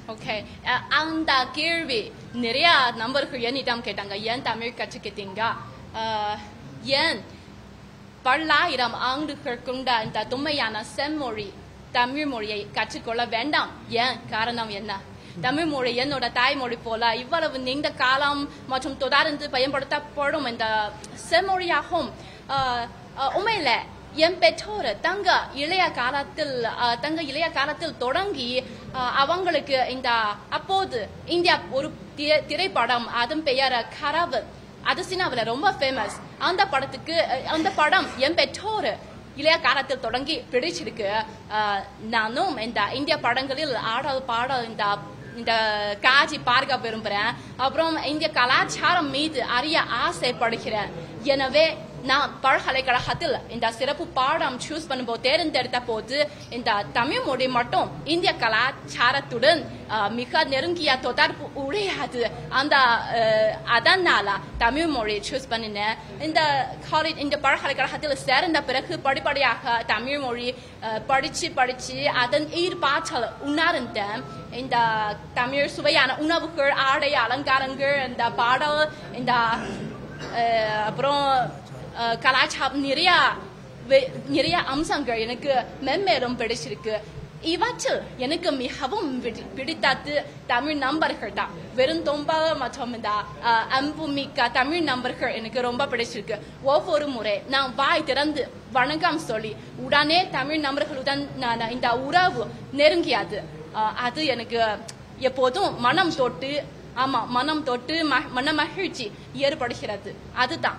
Okay அந்த கேள்வி நிறைய நம்பர்கள் என்னிடம் கேட்டாங்க ஏன் தமிழ் கற்றுக்கிட்டீங்க அஹ், ஏன் பல்லாயிரம் ஆண்டுகள் கொண்ட இந்த தொன்மையான செம்மொழி தமிழ் மொழியை கற்றுக்கொள்ள வேண்டாம் ஏன் காரணம் என்ன தமிழ் மொழி என்னோட தாய்மொழி போல இவ்வளவு நீண்ட காலம் மற்றும் தொடர்ந்து பயன்படுத்தப்படும் இந்த செம்மொழியாகும் அஹ், அஹ், உண்மையில என் பெற்றோர் தங்க இளைய காலத்தில் அஹ், தங்க இளைய காலத்தில் தொடங்கி அஹ், அவங்களுக்கு இந்த அப்போது இந்தியா ஒரு தி- திரைப்படம் அதன் பெயர் கரவல் அது சின்னாவில் ரொம்ப ஃபேமஸ் அந்த படத்துக்கு அஹ், அந்த படம் என் பெற்றோர் இளைய காலத்தில் தொடங்கி பிடிச்சிருக்கு அஹ், நானும் இந்த இந்திய படங்களில் ஆடல் பாடல் இந்த இந்த காட்சி பார்க்க விரும்புறேன் அப்புறம் இந்திய கலாச்சாரம் மீது அறிய ஆசைப்படுகிறேன் எனவே நான் பல்கலைக்கழகத்தில் இந்த சிறப்பு பாடம் சூஸ் பண்ணும்போது தேர்ந்தெடுத்த போது இந்த தமிழ் மொழி மட்டும் இந்திய கலாச்சாரத்துடன் அஹ், மிக நெருங்கிய தொடர்பு உடையது அந்த அஹ், அதனால தமிழ் மொழி சூஸ் பண்ணினேன் இந்த காலேஜ் இந்த பல்கலைக்கழகத்தில் சேர்ந்த பிறகு படிப்படியாக தமிழ் மொழி அஹ், படிச்சு படிச்சு அதன் ஈர்ப்பாற்றல் உணர்ந்தேன் இந்த தமிழ் சுவையான உணவுகள் ஆடை அலங்காரங்கள் இந்த பாடல் இந்த அஹ், அப்புறம் அஹ், கலாச்சாரம் நிறைய வே- நிறைய அம்சங்கள் எனக்கு மென்மேலும் பிடிச்சிருக்கு இவற்றில் எனக்கு மிகவும் பிடி- பிடித்தது தமிழ் நம்பர்கள் தான் வெறும் தொம்பல் மற்றும் இந்த அஹ், அன்பு மிக்க தமிழ் நம்பர்கள் எனக்கு ரொம்ப பிடிச்சிருக்கு ஒவ்வொரு முறை நான் வாய் திறந்து வணக்கம் சொல்லி உடனே தமிழ் நம்பர்களுடன் நான் இந்த உறவு நெருங்கியது அஹ், அது எனக்கு எப்போதும் மனம் தொட்டு ஆமா மனம் தொட்டு ம- மன மகிழ்ச்சி ஏற்படுகிறது அதுதான்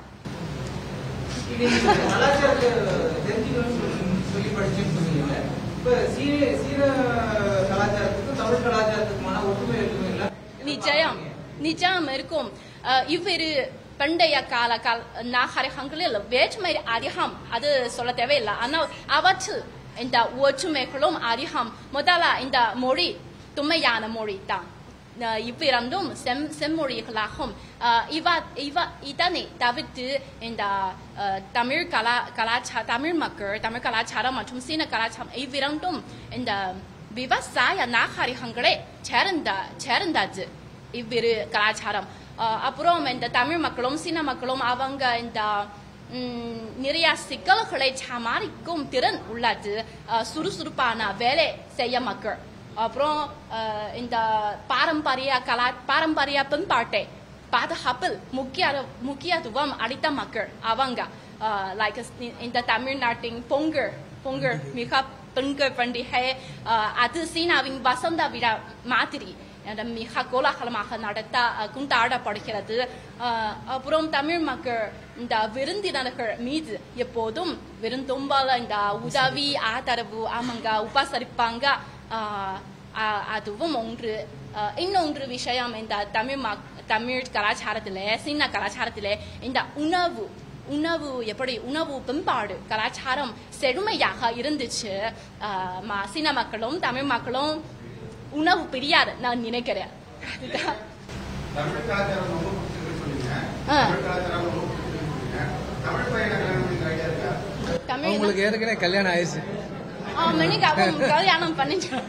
இது நீங்க கலாச்சாரத்தை தெரிஞ்சுக்கணும்னு சொல்லி- சொல்லி படிச்சேன்னு சொன்னீங்கல்ல இப்ப சீன சீன கலாச்சாரத்துக்கும் தமிழ் கலாச்சாரத்துக்குமான ஒற்றுமை எதுவும் இல்ல நிச்சயம் நிச்சயம் இருக்கும் அஹ், இவ்விரு பண்டைய கால கால நாகரிகங்களில் வேற்றுமை அதிகம் அது சொல்ல தேவையில்லை ஆனால் அவற்றில் இந்த ஒற்றுமைகளும் அதிகம் முதல்ல இந்த மொழி தும்மையான மொழி தான் அஹ், இவ்விரண்டும் செம் செம்மொழிகளாகும் அஹ், இவ இவ இதனை தவிர்த்து இந்த அஹ், தமிழ் கலா கலாச்சார தமிழ் மக்கள் தமிழ் கலாச்சாரம் மற்றும் சீன கலாச்சாரம் இவ்விரண்டும் இந்த விவசாய நாகரிகங்களே சேர்ந்த சேர்ந்தது இவ்விரு கலாச்சாரம் அஹ் அப்புறம் இந்த தமிழ் மக்களும் சீன மக்களும் அவங்க இந்த ம், நிறைய சிக்கல்களை சமாளிக்கும் திறன் உள்ளது அஹ் சுறுசுறுப்பான வேலை செய்ய மக்கள் அப்புறம் அஹ், இந்த பாரம்பரிய கலா பாரம்பரிய பண்பாட்டை பாதுகாப்பில் முக்கிய முக்கியத்துவம் அளித்த மக்கள் அவங்க லைக் இந்த தமிழ்நாட்டின் பொங்கல் பொங்கல் மிக பொங்கல் பண்டிகை அஹ், அது சீனாவின் வசந்த விழா மாதிரி அந்த மிக கோலாகலமாக நடத்த அஹ், கொண்டாடப்படுகிறது அஹ், அப்புறம் தமிழ் மக்கள் இந்த விருந்தினர்கள் மீது எப்போதும் விருந்தோம்பல இந்த உதவி ஆதரவு ஆமாங்க உபசரிப்பாங்க அஹ், அஹ், அதுவும் ஒன்று அஹ், இன்னொன்று விஷயம் இந்த தமிழ் மக் தமிழ் கலாச்சாரத்திலே சீன கலாச்சாரத்திலே இந்த உணவு உணவு எப்படி உணவு பண்பாடு கலாச்சாரம் செழுமையாக இருந்துச்சு அஹ், ம- சீன மக்களும் தமிழ் மக்களும் உணவு பிரியாத நான் நினைக்கிறேன் அதுதான் தமிழ் கலாச்சாரம் ரொம்ப பிடிச்சிருக்குன்னு சொன்னீங்க ஆ. தமிழ் கலாச்சாரம் ரொம்ப பிடிச்சிருக்குன்னு சொன்னீங்க தமிழ் பையனை கல்யாணம் பண்ணிக்கிற ஐடியா இருக்கா தமிழ் உங்களுக்கு ஏற்கனவே கல்யாணம் ஆயிடுச்சு மணிக்கு அவன் கல்யாணம் பண்ணிட்டு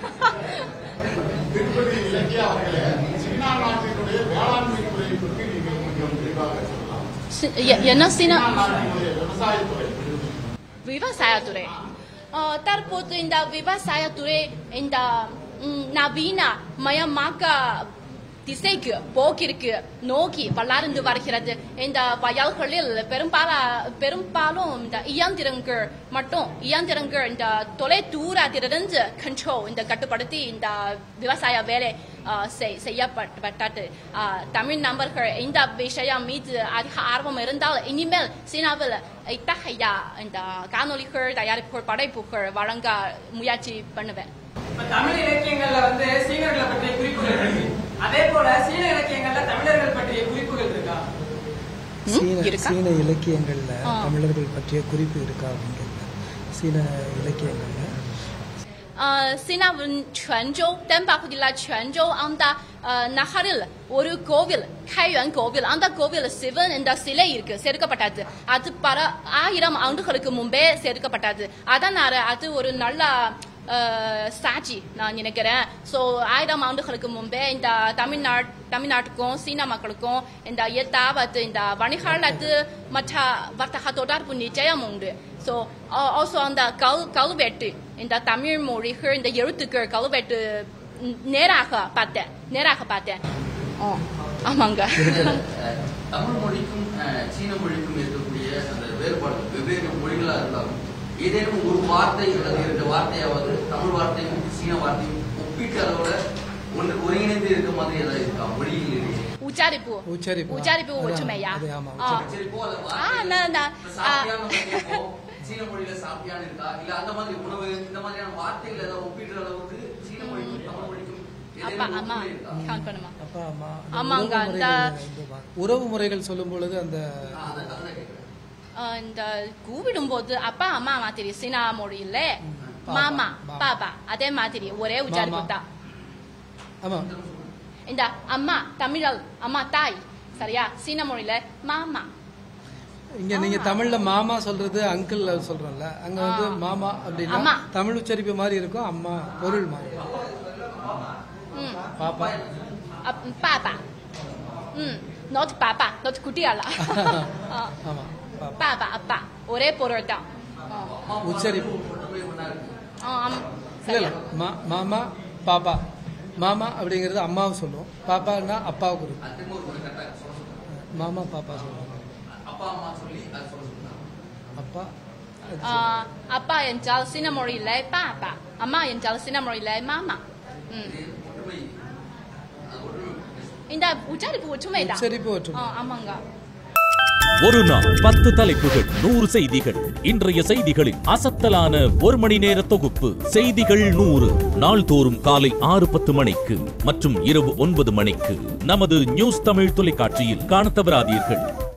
திருப்பதி இலக்கியா அவர்களே சீனா நாட்டினுடைய வேளாண்மை துறையை பற்றி நீங்கள் கொஞ்சம் விரிவாக சொல்லலாம் சி- எ- என்ன சீனா சீனா நாட்டினுடைய விவசாயத்துறை விவசாயத்துறை அஹ், தற்போது இந்த விவசாயத்துறை இந்த ம், நவீன மயமாக்க திசைக்கு போக்கிற்கு நோக்கி வளர்ந்து வருகிறது இந்த வயல்களில் பெரும்பால பெரும்பாலும் இந்த இயந்திரங்கள் மட்டும் இயந்திரங்கள் இந்த தொலை தூரத்திலிருந்து கண்ட்ரோல் இந்த கட்டுப்படுத்தி இந்த விவசாய வேலை அஹ், செய்- செய்யப்பட்டது அஹ், தமிழ் நபர்கள் இந்த விஷயம் மீது அதிக ஆர்வம் இருந்தால் இனிமேல் சீனாவில் இத்தகைய இந்த காணொலிகள் தயாரிப்புகள் படைப்புகள் வழங்க முயற்சி பண்ணுவேன் இப்ப தமிழ் இலக்கியங்கள்ல வந்து சீனர்களை பற்றிய குறிப்புகள் இருக்கு அதே போல சீன இலக்கியங்கள்ல தமிழர்கள் பற்றிய குறிப்புகள் இருக்கா ம், சீன இருக்கா? சீன இலக்கியங்கள்ல ஆ. தமிழர்கள் பற்றிய குறிப்பு இருக்கா அப்படிங்கிறது சீன இலக்கியங்கள்ல 呃，சீனாவின்泉州 தென்பகுதியில்泉州 அந்த அஹ், நகரில் ஒரு கோவில் கையன் கோவில் அந்த கோவில் சிவன் என்ற சிலை இருக்கு செதுக்கப்பட்டது அது பல ஆயிரம் ஆண்டுகளுக்கு முன்பே செதுக்கப்பட்டது அதனால அது ஒரு நல்ல அஹ், சாட்சி நான் நினைக்கிறேன் ஸோ ஆயிரம் ஆண்டுகளுக்கு முன்பே இந்த தமிழ்நாடு தமிழ்நாட்டுக்கும் சீன மக்களுக்கும் இந்த எட்டாவது இந்த வணிகாலத்து மற்ற வர்த்தக தொடர்பு நிச்சயம் உண்டு ஸோ ஆல்சோ அந்த கல் கல்வெட்டு இந்த தமிழ் மொழிகள் இந்த எழுத்துக்கள் கல்வெட்டு ம், நேராக பார்த்தேன் நேராக பார்த்தேன் ஆ ஆமாங்க அஹ், தமிழ் மொழிக்கும் அஹ், சீன மொழிக்கும் இருக்கக்கூடிய அந்த வேறுபாடு வெவ்வேறு மொழிகளா இருந்தாலும் ஏதேனும் ஒரு வார்த்தை அல்லது இரண்டு வார்த்தையாவது தமிழ் வார்த்தையும் சீன வார்த்தையும் ஒப்பீட்டு அளவுல ஒன்று ஒருங்கிணைந்து இருக்க மாதிரி ஏதாவது இருக்கா மொழியில் இடையே உச்சாரிப்பு உச்சரிப்பு. உச்சாரிப்பு அதான், ஒற்றுமையா அது ஆமா, ஆ. உச்சரிப்பு. சரி போ அந்த ஆ, வார்த்தை நான் நான் இப்ப சாப்பிட்டியான்னு நம்ம கேட்போம். சீன மொழியில சாப்பிட்டியான்னு இருக்கா இல்ல அந்த மாதிரி உணவு இந்த மாதிரியான வார்த்தைகள் ஏதாவது ஒப்பிடுற அளவுக்கு சீன மொழிக்கும் தமிழ் மொழிக்கும் அப்பா ஏதேனும் அம்மா ஒற்றுமை இருக்கா கவுண்ட் பண்ணுமா அப்பா அம்மா அந்த ஆமாங்க, உறவு அந்த- முறைகள் இந்த வா- உறவு முறைகள் சொல்லும் பொழுது அந்த ஆ, அதை அதான் கேட்கிறேன் அஹ், இந்த கூப்பிடும்போது அப்பா அம்மா மாதிரி சீனா மொழியில பாப்பா, மாமா பாப்பா. பாப்பா அதே மாதிரி ஒரே உச்சாரிப்பு மாமா. தான் ஆமா இந்த அம்மா தமிழல் அம்மா தாய் சரியா சீன மொழியில மாமா இங்க நீங்க தமிழ்ல மாமா சொல்றது அங்கிள் சொல்றோம்ல அங்க வந்து ஆ. மாமா அம்மா. அப்படின்னா தமிழ் உச்சரிப்பு மாதிரி இருக்கும் அம்மா பொருள் மாதிரி ம் பாப்பா அப்- பாப்பா ம் not பாப்பா not குட்டியாலா ஆ, ஆமா பாப்பா பாப்பா அப்பா ஒரே பொருள் தான் ஆ. உச்சரிப்பு ஒற்றுமை ஒன்றா இருக்கு ஆ, ஆம். இல்ல இல்ல சரியா மா- மாமா பாப்பா மாமா அப்படிங்கிறது அம்மாவை சொல்லுவோம் பாப்பான்னா அப்பாவுக்கு இருக்கும் அது திரும்ப ஒரு முறை கரெக்டாக சொல்ல சொல்லுங்க மாமா பாப்பா சொல்லுவாங்க அப்பா அம்மா சொல்லி அது சொல்ல சொல்லுங்க அப்பா அது ஆ, அப்பா என்றால் சீன மொழியில பாப்பா அம்மா என்றால் சீன மொழியில மாமா ம் இது ஒற்றுமை அது ஒற்றுமை இந்த உச்சரிப்பு ஒற்றுமை தான் உச்சரிப்பு ஒற்றுமை. ஆமாங்க ஒரு நாள் பத்து தலைப்புகள் நூறு செய்திகள் இன்றைய செய்திகளின் அசத்தலான ஒரு மணி நேர தொகுப்பு செய்திகள் நூறு நாள்தோறும் காலை ஆறு பத்து மணிக்கு மற்றும் இரவு ஒன்பது மணிக்கு நமது நியூஸ் தமிழ் தொலைக்காட்சியில் காணத் தவறாதீர்கள்